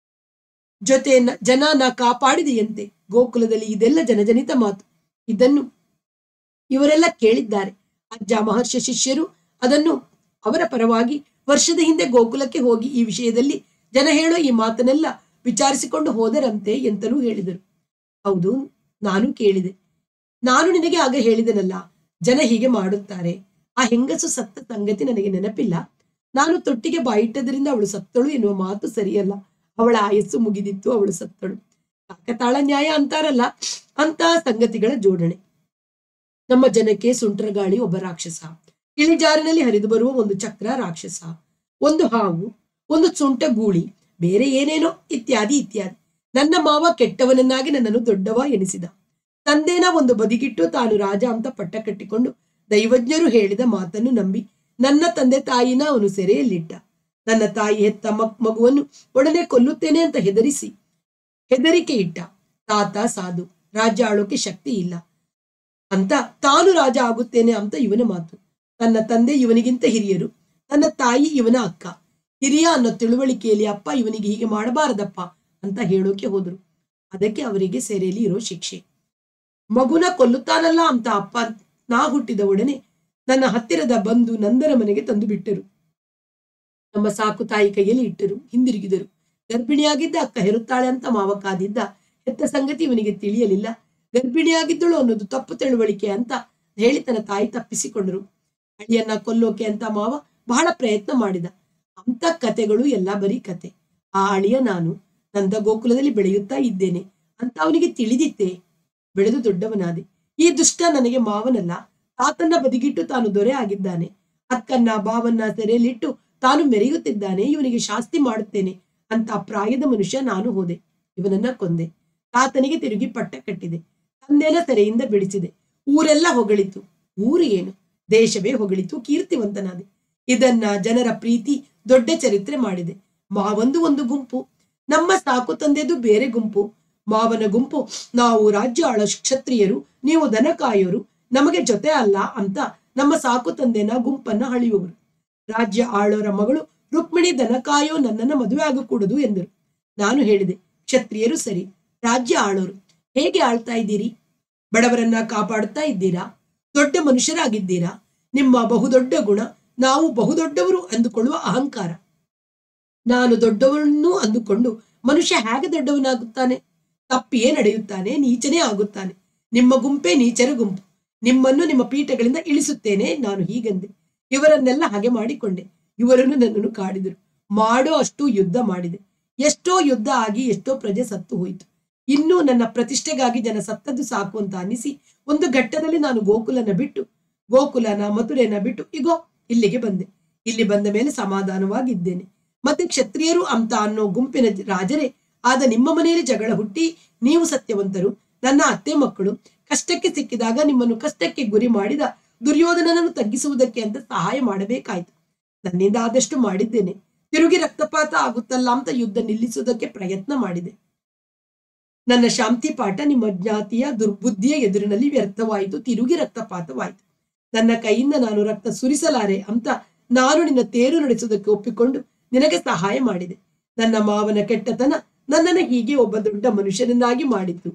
ಜೊತೆ ನ- ಜನನ ಕಾಪಾಡಿದೆಯಂತೆ ಗೋಕುಲದಲ್ಲಿ ಇದೆಲ್ಲ ಜನಜನಿತ ಮಾತು ಇದನ್ನು ಇವರೆಲ್ಲ ಕೇಳಿದ್ದಾರೆ ಅಜ್ಜ ಮಹರ್ಷಿ ಶಿಷ್ಯರು ಅದನ್ನು ಅವರ ಪರವಾಗಿ ವರ್ಷದ ಹಿಂದೆ ಗೋಕುಲಕ್ಕೆ ಹೋಗಿ ಈ ವಿಷಯದಲ್ಲಿ ಜನ ಹೇಳೋ ಈ ಮಾತನ್ನೆಲ್ಲ ವಿಚಾರಿಸಿಕೊಂಡು ಹೋದರಂತೆ ಎಂತಲೂ ಹೇಳಿದರು ಹೌದು ನಾನು ಕೇಳಿದೆ ನಾನು ನಿನಗೆ ಆಗ ಹೇಳಿದೆನಲ್ಲ ಜನ ಹೀಗೆ ಮಾಡುತ್ತಾರೆ ಆ ಹೆಂಗಸು ಸತ್ತ ಸಂಗತಿ ನನಗೆ ನೆನಪಿಲ್ಲ ನಾನು ತೊಟ್ಟಿಗೆ ಬಾಯಿಟ್ಟದ್ರಿಂದ ಅವಳು ಸತ್ತಳು ಎನ್ನುವ ಮಾತು ಸರಿಯಲ್ಲ ಅವಳ ಆಯಸ್ಸು ಮುಗಿದಿತ್ತು ಅವಳು ಸತ್ತಳು ಕಾಕತಾಳ ನ್ಯಾಯ ಅಂತಾರಲ್ಲ ಅಂತಹ ಸಂಗತಿಗಳ ಜೋಡಣೆ ನಮ್ಮ ಜನಕ್ಕೆ ಸುಂಟರ ಗಾಳಿ ಒಬ್ಬ ರಾಕ್ಷಸ ಇಳಿಜಾರಿನಲ್ಲಿ ಹರಿದು ಬರುವ ಒಂದು ಚಕ್ರ ರಾಕ್ಷಸ ಒಂದು ಹಾವು ಒಂದು ಸುಂಟ ಗೂಳಿ ಬೇರೆ ಏನೇನೋ ಇತ್ಯಾದಿ ಇತ್ಯಾದಿ ನನ್ನ ಮಾವ ಕೆಟ್ಟವನನ್ನಾಗಿ ನನ್ನನ್ನು ದೊಡ್ಡವ ಎನಿಸಿದ ತಂದೆನ ಒಂದು ಬದಿಗಿಟ್ಟು ತಾನು ರಾಜ ಅಂತ ಪಟ್ಟ ಕಟ್ಟಿಕೊಂಡು ದೈವಜ್ಞರು ಹೇಳಿದ ಮಾತನ್ನು ನಂಬಿ ನನ್ನ ತಂದೆ ತಾಯಿನ ಅವನು ಸೆರೆಯಲ್ಲಿಟ್ಟ ನನ್ನ ತಾಯಿ ಹೆತ್ತ ಮಕ್ ಮಗುವನ್ನು ಒಡನೆ ಕೊಲ್ಲುತ್ತೇನೆ ಅಂತ ಹೆದರಿಸಿ ಹೆದರಿಕೆ ಇಟ್ಟ ತಾತ ಸಾಧು ರಾಜ್ಯ ಆಳೋಕೆ ಶಕ್ತಿ ಇಲ್ಲ ಅಂತ ತಾನು ರಾಜ ಆಗುತ್ತೇನೆ ಅಂತ ಇವನ ಮಾತು ತನ್ನ ತಂದೆ ಇವನಿಗಿಂತ ಹಿರಿಯರು ತನ್ನ ತಾಯಿ ಇವನ ಅಕ್ಕ ಹಿರಿಯ ಅನ್ನೋ ತಿಳುವಳಿಕೆಯಲ್ಲಿ ಅಪ್ಪ ಇವನಿಗೆ ಹೀಗೆ ಮಾಡಬಾರದಪ್ಪ ಅಂತ ಹೇಳೋಕೆ ಹೋದ್ರು ಅದಕ್ಕೆ ಅವರಿಗೆ ಸೆರೆಯಲ್ಲಿ ಇರೋ ಶಿಕ್ಷೆ ಮಗುನ ಕೊಲ್ಲುತ್ತಾನಲ್ಲ ಅಂತ ಅಪ್ಪ ನಾ ಹುಟ್ಟಿದ ಒಡನೆ ನನ್ನ ಹತ್ತಿರದ ಬಂಧು ನಂದರ ಮನೆಗೆ ತಂದು ಬಿಟ್ಟರು ನಮ್ಮ ಸಾಕು ತಾಯಿ ಕೈಯಲ್ಲಿ ಇಟ್ಟರು ಹಿಂದಿರುಗಿದರು ಗರ್ಭಿಣಿಯಾಗಿದ್ದ ಅಕ್ಕ ಹೆರುತ್ತಾಳೆ ಅಂತ ಮಾವ ಕಾದಿದ್ದ ಹೆತ್ತ ಸಂಗತಿ ಇವನಿಗೆ ತಿಳಿಯಲಿಲ್ಲ ಗರ್ಭಿಣಿಯಾಗಿದ್ದಳು ಅನ್ನೋದು ತಪ್ಪು ತಿಳುವಳಿಕೆ ಅಂತ ಹೇಳಿ ತನ್ನ ತಾಯಿ ತಪ್ಪಿಸಿಕೊಂಡರು ಅಳಿಯನ್ನ ಕೊಲ್ಲೋಕೆ ಅಂತ ಮಾವ ಬಹಳ ಪ್ರಯತ್ನ ಮಾಡಿದ ಅಂತ ಕತೆಗಳು ಎಲ್ಲ ಬರೀ ಕತೆ ಆ ಅಳಿಯ ನಾನು ನಂದ ಗೋಕುಲದಲ್ಲಿ ಬೆಳೆಯುತ್ತಾ ಇದ್ದೇನೆ ಅಂತ ಅವನಿಗೆ ತಿಳಿದಿತ್ತೆ ಬೆಳೆದು ದೊಡ್ಡವನಾದೆ ಈ ದುಷ್ಟ ನನಗೆ ಮಾವನಲ್ಲ ತಾತನ್ನ ಬದಿಗಿಟ್ಟು ತಾನು ದೊರೆ ಆಗಿದ್ದಾನೆ ಅಕ್ಕನ್ನ ಬಾವನ್ನ ಸೆರೆಯಲ್ಲಿಟ್ಟು ತಾನು ಮೆರೆಯುತ್ತಿದ್ದಾನೆ ಇವನಿಗೆ ಶಾಸ್ತಿ ಮಾಡುತ್ತೇನೆ ಅಂತ ಪ್ರಾಯದ ಮನುಷ್ಯ ನಾನು ಹೋದೆ ಇವನನ್ನ ಕೊಂದೆ ತಾತನಿಗೆ ತಿರುಗಿ ಪಟ್ಟ ಕಟ್ಟಿದೆ ತಂದೆನ ಸೆರೆಯಿಂದ ಬಿಡಿಸಿದೆ ಊರೆಲ್ಲ ಹೊಗಳಿತು ಊರು ಏನು ದೇಶವೇ ಹೊಗಳಿತು ಕೀರ್ತಿವಂತನಾದೆ ಇದನ್ನ ಜನರ ಪ್ರೀತಿ ದೊಡ್ಡ ಚರಿತ್ರೆ ಮಾಡಿದೆ ಮಾವಂದು ಒಂದು ಗುಂಪು ನಮ್ಮ ಸಾಕು ತಂದೆದು ಬೇರೆ ಗುಂಪು ಮಾವನ ಗುಂಪು ನಾವು ರಾಜ್ಯ ಆಳ ಕ್ಷತ್ರಿಯರು ನೀವು ದನ ಕಾಯೋರು ನಮಗೆ ಜೊತೆ ಅಲ್ಲ ಅಂತ ನಮ್ಮ ಸಾಕು ತಂದೆನ ಗುಂಪನ್ನ ಹಳಿಯುವರು ರಾಜ್ಯ ಆಳೋರ ಮಗಳು ರುಕ್ಮಿಣಿ ದನ ಕಾಯೋ ನನ್ನನ್ನ ಮದುವೆ ಆಗಕೂಡದು ಎಂದರು ನಾನು ಹೇಳಿದೆ ಕ್ಷತ್ರಿಯರು ಸರಿ ರಾಜ್ಯ ಆಳೋರು ಹೇಗೆ ಆಳ್ತಾ ಇದ್ದೀರಿ ಬಡವರನ್ನ ಕಾಪಾಡುತ್ತಾ ಇದ್ದೀರಾ ದೊಡ್ಡ ಮನುಷ್ಯರಾಗಿದ್ದೀರಾ ನಿಮ್ಮ ಬಹುದೊಡ್ಡ ಗುಣ ನಾವು ಬಹುದೊಡ್ಡವರು ಅಂದುಕೊಳ್ಳುವ ಅಹಂಕಾರ ನಾನು ದೊಡ್ಡವನನ್ನು ಅಂದುಕೊಂಡು ಮನುಷ್ಯ ಹೇಗೆ ದೊಡ್ಡವನಾಗುತ್ತಾನೆ ತಪ್ಪಿಯೇ ನಡೆಯುತ್ತಾನೆ ನೀಚನೇ ಆಗುತ್ತಾನೆ ನಿಮ್ಮ ಗುಂಪೇ ನೀಚರ ಗುಂಪು ನಿಮ್ಮನ್ನು ನಿಮ್ಮ ಪೀಠಗಳಿಂದ ಇಳಿಸುತ್ತೇನೆ ನಾನು ಹೀಗೆಂದೆ ಇವರನ್ನೆಲ್ಲ ಹಾಗೆ ಮಾಡಿಕೊಂಡೆ ಇವರನ್ನು ನನ್ನನ್ನು ಕಾಡಿದರು ಮಾಡೋ ಅಷ್ಟು ಯುದ್ಧ ಮಾಡಿದೆ ಎಷ್ಟೋ ಯುದ್ಧ ಆಗಿ ಎಷ್ಟೋ ಪ್ರಜೆ ಸತ್ತು ಹೋಯಿತು ಇನ್ನೂ ನನ್ನ ಪ್ರತಿಷ್ಠೆಗಾಗಿ ಜನ ಸತ್ತದ್ದು ಸಾಕು ಅಂತ ಅನಿಸಿ ಒಂದು ಘಟ್ಟದಲ್ಲಿ ನಾನು ಗೋಕುಲನ ಬಿಟ್ಟು ಗೋಕುಲನ ಮಥುರೆನ ಬಿಟ್ಟು ಇಗೋ ಇಲ್ಲಿಗೆ ಬಂದೆ ಇಲ್ಲಿ ಬಂದ ಮೇಲೆ ಸಮಾಧಾನವಾಗಿದ್ದೇನೆ ಮತ್ತೆ ಕ್ಷತ್ರಿಯರು ಅಂತ ಅನ್ನೋ ಗುಂಪಿನ ಜ- ರಾಜರೇ ಆದ ನಿಮ್ಮ ಮನೆಯಲ್ಲಿ ಜಗಳ ಹುಟ್ಟಿ ನೀವು ಸತ್ಯವಂತರು ನನ್ನ ಅತ್ತೆ ಮಕ್ಕಳು ಕಷ್ಟಕ್ಕೆ ಸಿಕ್ಕಿದಾಗ ನಿಮ್ಮನ್ನು ಕಷ್ಟಕ್ಕೆ ಗುರಿ ಮಾಡಿದ ದುರ್ಯೋಧನನನ್ನು ತಗ್ಗಿಸುವುದಕ್ಕೆ ಅಂತ ಸಹಾಯ ಮಾಡಬೇಕಾಯ್ತು ನನ್ನಿಂದ ಆದಷ್ಟು ಮಾಡಿದ್ದೇನೆ ತಿರುಗಿ ರಕ್ತಪಾತ ಆಗುತ್ತಲ್ಲ ಅಂತ ಯುದ್ಧ ನಿಲ್ಲಿಸುವುದಕ್ಕೆ ಪ್ರಯತ್ನ ಮಾಡಿದೆ ನನ್ನ ಶಾಂತಿ ಪಾಠ ನಿಮ್ಮ ಜ್ಞಾತಿಯ ದುರ್ಬುದ್ಧಿಯ ಎದುರಿನಲ್ಲಿ ವ್ಯರ್ಥವಾಯಿತು ತಿರುಗಿ ರಕ್ತಪಾತವಾಯಿತು ನನ್ನ ಕೈಯಿಂದ ನಾನು ರಕ್ತ ಸುರಿಸಲಾರೆ ಅಂತ ನಾನು ನಿನ್ನ ತೇರು ನಡೆಸುವುದಕ್ಕೆ ಒಪ್ಪಿಕೊಂಡು ನಿನಗೆ ಸಹಾಯ ಮಾಡಿದೆ ನನ್ನ ಮಾವನ ಕೆಟ್ಟತನ ನನ್ನನ್ನು ಹೀಗೆ ಒಬ್ಬ ದೊಡ್ಡ ಮನುಷ್ಯನನ್ನಾಗಿ ಮಾಡಿತು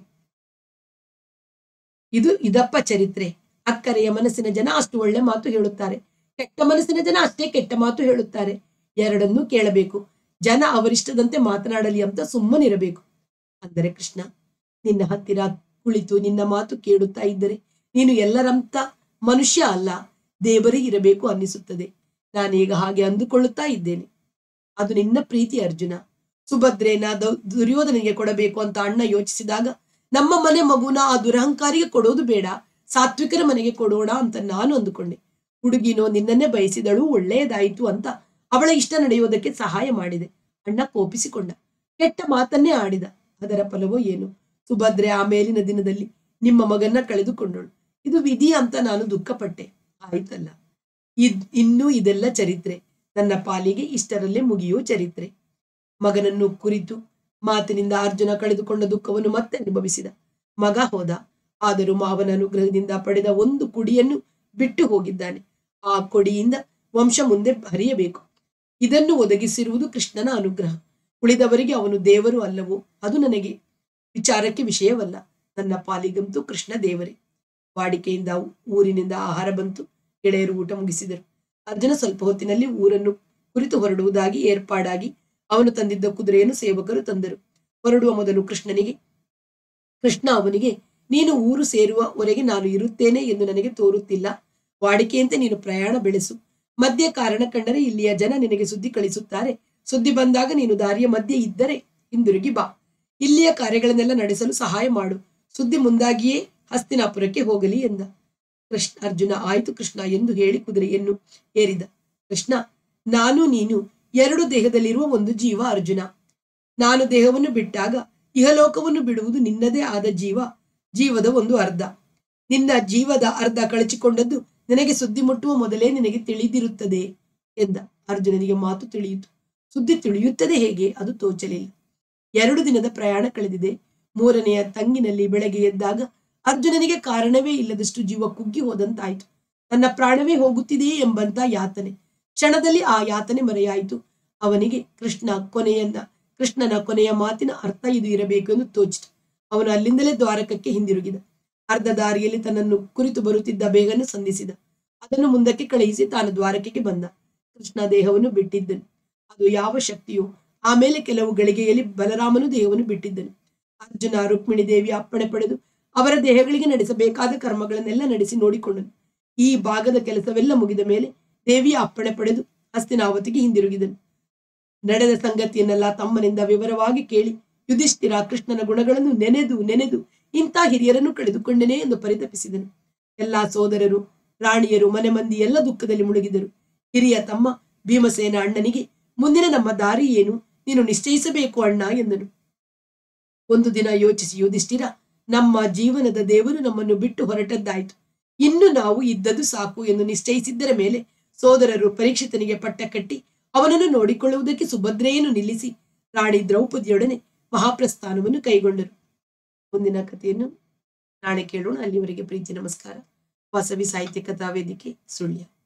ಇದು ಇದಪ್ಪ ಚರಿತ್ರೆ ಅಕ್ಕರೆಯ ಮನಸ್ಸಿನ ಜನ ಅಷ್ಟು ಒಳ್ಳೆ ಮಾತು ಹೇಳುತ್ತಾರೆ ಕೆಟ್ಟ ಮನಸ್ಸಿನ ಜನ ಅಷ್ಟೇ ಕೆಟ್ಟ ಮಾತು ಹೇಳುತ್ತಾರೆ ಎರಡನ್ನೂ ಕೇಳಬೇಕು ಜನ ಅವರಿಷ್ಟದಂತೆ ಮಾತನಾಡಲಿ ಅಂತ ಸುಮ್ಮನಿರಬೇಕು ಅಂದರೆ ಕೃಷ್ಣ ನಿನ್ನ ಹತ್ತಿರ ಕುಳಿತು ನಿನ್ನ ಮಾತು ಕೇಳುತ್ತಾ ಇದ್ದರೆ ನೀನು ಎಲ್ಲರಂತ ಮನುಷ್ಯ ಅಲ್ಲ ದೇವರೇ ಇರಬೇಕು ಅನ್ನಿಸುತ್ತದೆ ನಾನೀಗ ಹಾಗೆ ಅಂದುಕೊಳ್ಳುತ್ತಾ ಇದ್ದೇನೆ ಅದು ನಿನ್ನ ಪ್ರೀತಿ ಅರ್ಜುನ ಸುಭದ್ರೇನ ದೌ- ದುರ್ಯೋಧನಿಗೆ ಕೊಡಬೇಕು ಅಂತ ಅಣ್ಣ ಯೋಚಿಸಿದಾಗ ನಮ್ಮ ಮನೆ ಮಗುನ ಆ ದುರಹಂಕಾರಿಗೆ ಕೊಡೋದು ಬೇಡ ಸಾತ್ವಿಕರ ಮನೆಗೆ ಕೊಡೋಣ ಅಂತ ನಾನು ಅಂದುಕೊಂಡೆ ಹುಡುಗಿನೋ ನಿನ್ನನ್ನೇ ಬಯಸಿದಳು ಒಳ್ಳೆಯದಾಯಿತು ಅಂತ ಅವಳ ಇಷ್ಟ ನಡೆಯುವುದಕ್ಕೆ ಸಹಾಯ ಮಾಡಿದೆ ಅಣ್ಣ ಕೋಪಿಸಿಕೊಂಡ ಕೆಟ್ಟ ಮಾತನ್ನೇ ಆಡಿದ ಅದರ ಫಲವೋ ಏನು ಸುಭದ್ರೆ ಆ ಮೇಲಿನ ದಿನದಲ್ಲಿ ನಿಮ್ಮ ಮಗನ್ನ ಕಳೆದುಕೊಂಡಳು ಇದು ವಿಧಿ ಅಂತ ನಾನು ದುಃಖಪಟ್ಟೆ ಆಯ್ತಲ್ಲ ಇದ್ ಇನ್ನೂ ಇದೆಲ್ಲ ಚರಿತ್ರೆ ನನ್ನ ಪಾಲಿಗೆ ಇಷ್ಟರಲ್ಲೇ ಮುಗಿಯೋ ಚರಿತ್ರೆ ಮಗನನ್ನು ಕುರಿತು ಮಾತಿನಿಂದ ಅರ್ಜುನ ಕಳೆದುಕೊಂಡ ದುಃಖವನ್ನು ಮತ್ತೆ ಅನುಭವಿಸಿದ ಮಗ ಹೋದ ಆದರೂ ಮಾವನ ಅನುಗ್ರಹದಿಂದ ಪಡೆದ ಒಂದು ಕುಡಿಯನ್ನು ಬಿಟ್ಟು ಹೋಗಿದ್ದಾನೆ ಆ ಕೊಡಿಯಿಂದ ವಂಶ ಮುಂದೆ ಹರಿಯಬೇಕು ಇದನ್ನು ಒದಗಿಸಿರುವುದು ಕೃಷ್ಣನ ಅನುಗ್ರಹ ಉಳಿದವರಿಗೆ ಅವನು ದೇವರು ಅಲ್ಲವೋ ಅದು ನನಗೆ ವಿಚಾರಕ್ಕೆ ವಿಷಯವಲ್ಲ ನನ್ನ ಪಾಲಿಗಂತೂ ಕೃಷ್ಣ ದೇವರೇ ವಾಡಿಕೆಯಿಂದ ಊರಿನಿಂದ ಆಹಾರ ಬಂತು ಗೆಳೆಯರು ಊಟ ಮುಗಿಸಿದರು ಅರ್ಜುನ ಸ್ವಲ್ಪ ಹೊತ್ತಿನಲ್ಲಿ ಊರನ್ನು ಕುರಿತು ಹೊರಡುವುದಾಗಿ ಏರ್ಪಾಡಾಗಿ ಅವನು ತಂದಿದ್ದ ಕುದುರೆಯನ್ನು ಸೇವಕರು ತಂದರು ಹೊರಡುವ ಮೊದಲು ಕೃಷ್ಣನಿಗೆ ಕೃಷ್ಣ ಅವನಿಗೆ ನೀನು ಊರು ಸೇರುವವರೆಗೆ ನಾನು ಇರುತ್ತೇನೆ ಎಂದು ನನಗೆ ತೋರುತ್ತಿಲ್ಲ ವಾಡಿಕೆಯಂತೆ ನೀನು ಪ್ರಯಾಣ ಬೆಳೆಸು ಮಧ್ಯೆ ಕಾರಣ ಕಂಡರೆ ಇಲ್ಲಿಯ ಜನ ನಿನಗೆ ಸುದ್ದಿ ಕಳಿಸುತ್ತಾರೆ ಸುದ್ದಿ ಬಂದಾಗ ನೀನು ದಾರಿಯ ಮಧ್ಯೆ ಇದ್ದರೆ ಹಿಂದಿರುಗಿ ಬಾ ಇಲ್ಲಿಯ ಕಾರ್ಯಗಳನ್ನೆಲ್ಲ ನಡೆಸಲು ಸಹಾಯ ಮಾಡು ಸುದ್ದಿ ಮುಂದಾಗಿಯೇ ಹಸ್ತಿನಾಪುರಕ್ಕೆ ಹೋಗಲಿ ಎಂದ ಕೃಷ್ಣ ಅರ್ಜುನ ಆಯ್ತು ಕೃಷ್ಣ ಎಂದು ಹೇಳಿ ಕುದುರೆಯನ್ನು ಏರಿದ ಕೃಷ್ಣ ನಾನು ನೀನು ಎರಡು ದೇಹದಲ್ಲಿರುವ ಒಂದು ಜೀವ ಅರ್ಜುನ ನಾನು ದೇಹವನ್ನು ಬಿಟ್ಟಾಗ ಇಹಲೋಕವನ್ನು ಬಿಡುವುದು ನಿನ್ನದೇ ಆದ ಜೀವ ಜೀವದ ಒಂದು ಅರ್ಧ ನಿನ್ನ ಜೀವದ ಅರ್ಧ ಕಳಚಿಕೊಂಡದ್ದು ನಿನಗೆ ಸುದ್ದಿ ಮುಟ್ಟುವ ಮೊದಲೇ ನಿನಗೆ ತಿಳಿದಿರುತ್ತದೆ ಎಂದ ಅರ್ಜುನನಿಗೆ ಮಾತು ತಿಳಿಯಿತು ಸುದ್ದಿ ತಿಳಿಯುತ್ತದೆ ಹೇಗೆ ಅದು ತೋಚಲಿಲ್ಲ ಎರಡು ದಿನದ ಪ್ರಯಾಣ ಕಳೆದಿದೆ ಮೂರನೆಯ ತಂಗಿನಲ್ಲಿ ಬೆಳಗ್ಗೆ ಎದ್ದಾಗ ಅರ್ಜುನನಿಗೆ ಕಾರಣವೇ ಇಲ್ಲದಷ್ಟು ಜೀವ ಕುಗ್ಗಿ ಹೋದಂತಾಯ್ತು ತನ್ನ ಪ್ರಾಣವೇ ಹೋಗುತ್ತಿದೆಯೇ ಎಂಬಂತ ಯಾತನೆ ಕ್ಷಣದಲ್ಲಿ ಆ ಯಾತನೆ ಮರೆಯಾಯಿತು ಅವನಿಗೆ ಕೃಷ್ಣ ಕೊನೆಯನ್ನ ಕೃಷ್ಣನ ಕೊನೆಯ ಮಾತಿನ ಅರ್ಥ ಇದು ಇರಬೇಕು ಎಂದು ತೋಚಿತು ಅವನು ಅಲ್ಲಿಂದಲೇ ದ್ವಾರಕಕ್ಕೆ ಹಿಂದಿರುಗಿದ ಅರ್ಧ ದಾರಿಯಲ್ಲಿ ತನ್ನನ್ನು ಕುರಿತು ಬರುತ್ತಿದ್ದ ಬೇಗನ್ನು ಸಂಧಿಸಿದ ಅದನ್ನು ಮುಂದಕ್ಕೆ ಕಳುಹಿಸಿ ತಾನು ದ್ವಾರಕೆಗೆ ಬಂದ ಕೃಷ್ಣ ದೇಹವನ್ನು ಬಿಟ್ಟಿದ್ದನು ಅದು ಯಾವ ಶಕ್ತಿಯೋ ಆಮೇಲೆ ಕೆಲವು ಗಳಿಗೆಯಲ್ಲಿ ಬಲರಾಮನು ದೇಹವನ್ನು ಬಿಟ್ಟಿದ್ದನು ಅರ್ಜುನ ರುಕ್ಮಿಣಿ ದೇವಿ ಅಪ್ಪಣೆ ಪಡೆದು ಅವರ ದೇಹಗಳಿಗೆ ನಡೆಸಬೇಕಾದ ಕರ್ಮಗಳನ್ನೆಲ್ಲ ನಡೆಸಿ ನೋಡಿಕೊಂಡನು ಈ ಭಾಗದ ಕೆಲಸವೆಲ್ಲ ಮುಗಿದ ಮೇಲೆ ದೇವಿಯ ಅಪ್ಪಣೆ ಪಡೆದು ಹಸ್ತಿನಾವತಿಗೆ ಹಿಂದಿರುಗಿದನು ನಡೆದ ಸಂಗತಿಯನ್ನೆಲ್ಲ ತಮ್ಮನಿಂದ ವಿವರವಾಗಿ ಕೇಳಿ ಯುಧಿಷ್ಠಿರ ಕೃಷ್ಣನ ಗುಣಗಳನ್ನು ನೆನೆದು ನೆನೆದು ಇಂಥ ಹಿರಿಯರನ್ನು ಕಳೆದುಕೊಂಡನೇ ಎಂದು ಪರಿತಪಿಸಿದನು ಎಲ್ಲಾ ಸೋದರರು ರಾಣಿಯರು ಮನೆ ಮಂದಿ ಎಲ್ಲ ದುಃಖದಲ್ಲಿ ಮುಳುಗಿದರು ಹಿರಿಯ ತಮ್ಮ ಭೀಮಸೇನ ಅಣ್ಣನಿಗೆ ಮುಂದಿನ ನಮ್ಮ ದಾರಿ ಏನು ನೀನು ನಿಶ್ಚಯಿಸಬೇಕು ಅಣ್ಣ ಎಂದನು ಒಂದು ದಿನ ಯೋಚಿಸಿ ಯುಧಿಷ್ಠಿರ ನಮ್ಮ ಜೀವನದ ದೇವರು ನಮ್ಮನ್ನು ಬಿಟ್ಟು ಹೊರಟದ್ದಾಯಿತು ಇನ್ನು ನಾವು ಇದ್ದದು ಸಾಕು ಎಂದು ನಿಶ್ಚಯಿಸಿದ್ದರ ಮೇಲೆ ಸೋದರರು ಪರೀಕ್ಷಿತನಿಗೆ ಪಟ್ಟ ಕಟ್ಟಿ ಅವನನ್ನು ನೋಡಿಕೊಳ್ಳುವುದಕ್ಕೆ ಸುಭದ್ರೆಯನ್ನು ನಿಲ್ಲಿಸಿ ರಾಣಿ ದ್ರೌಪದಿಯೊಡನೆ ಮಹಾಪ್ರಸ್ಥಾನವನ್ನು ಕೈಗೊಂಡರು ಮುಂದಿನ ಕಥೆಯನ್ನು ನಾಳೆ ಕೇಳೋಣ ಅಲ್ಲಿವರೆಗೆ ಪ್ರೀತಿ ನಮಸ್ಕಾರ ವಾಸವಿ ಸಾಹಿತ್ಯ ಕಥಾ ವೇದಿಕೆ ಸುಳ್ಯ